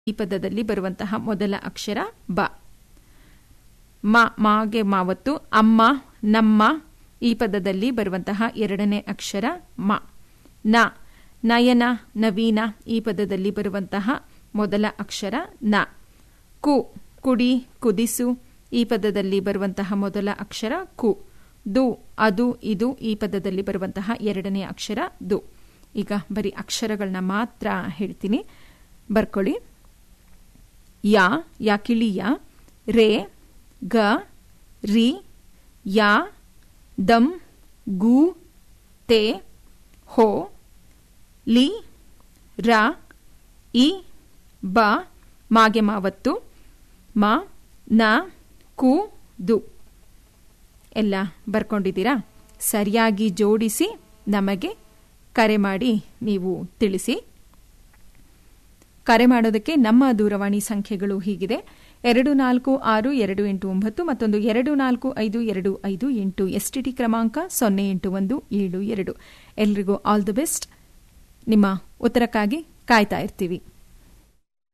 ಈ ಪದದಲ್ಲಿ ಬರುವಂತಹ ಮೊದಲ ಅಕ್ಷರ ಬ ಮ ಮಾಗೆ ಮಾವತ್ತು ಅಮ್ಮ ನಮ್ಮ ಈ ಪದದಲ್ಲಿ ಬರುವಂತಹ ಎರಡನೇ ಅಕ್ಷರ ಮ ನ ನಯನ ನವೀನ ಈ ಪದದಲ್ಲಿ ಬರುವಂತಹ ಮೊದಲ ಅಕ್ಷರ ನ ಕು ಕುಡಿ ಕುದಿಸು ಈ ಪದದಲ್ಲಿ ಬರುವಂತಹ ಮೊದಲ ಅಕ್ಷರ ಕು ದು ಅದು ಇದು ಈ ಪದದಲ್ಲಿ ಬರುವಂತಹ ಎರಡನೇ ಅಕ್ಷರ ದು ಈಗ ಬರೀ ಅಕ್ಷರಗಳನ್ನ ಮಾತ್ರ ಹೇಳ್ತೀನಿ ಬರ್ಕೊಳ್ಳಿ ಯಾ ಯಾ ಕಿಳಿಯ ರೇ ಗ ರಿ ಯಾ ದಮ್ ಗು ತೇ ಹೋ ಲಿ ರ ಇ ಬ ಮಾಗೆ ಮಾವತ್ತು ಮ ನ ಕು ದು ಎಲ್ಲ ಬರ್ಕೊಂಡಿದ್ದೀರಾ ಸರಿಯಾಗಿ ಜೋಡಿಸಿ ನಮಗೆ ಕರೆ ಮಾಡಿ ನೀವು ತಿಳಿಸಿ ಕರೆ ಮಾಡೋದಕ್ಕೆ ನಮ್ಮ ದೂರವಾಣಿ ಸಂಖ್ಯೆಗಳು ಹೀಗಿದೆ ಎರಡು ನಾಲ್ಕು ಆರು ಎರಡು ಎಂಟು ಒಂಬತ್ತು ಮತ್ತೊಂದು ಎರಡು ನಾಲ್ಕು ಐದು ಎರಡು ಐದು ಎಂಟು ಎಸ್ಟಿಡಿ ಕ್ರಮಾಂಕ ಸೊನ್ನೆ ಎಂಟು ಒಂದು ಏಳು ಎರಡು ಎಲ್ರಿಗೂ ಆಲ್ ದಿ ಬೆಸ್ಟ್ ನಿಮ್ಮ ಉತ್ತರಕ್ಕಾಗಿ ಕಾಯ್ತಾ ಇರ್ತೀವಿ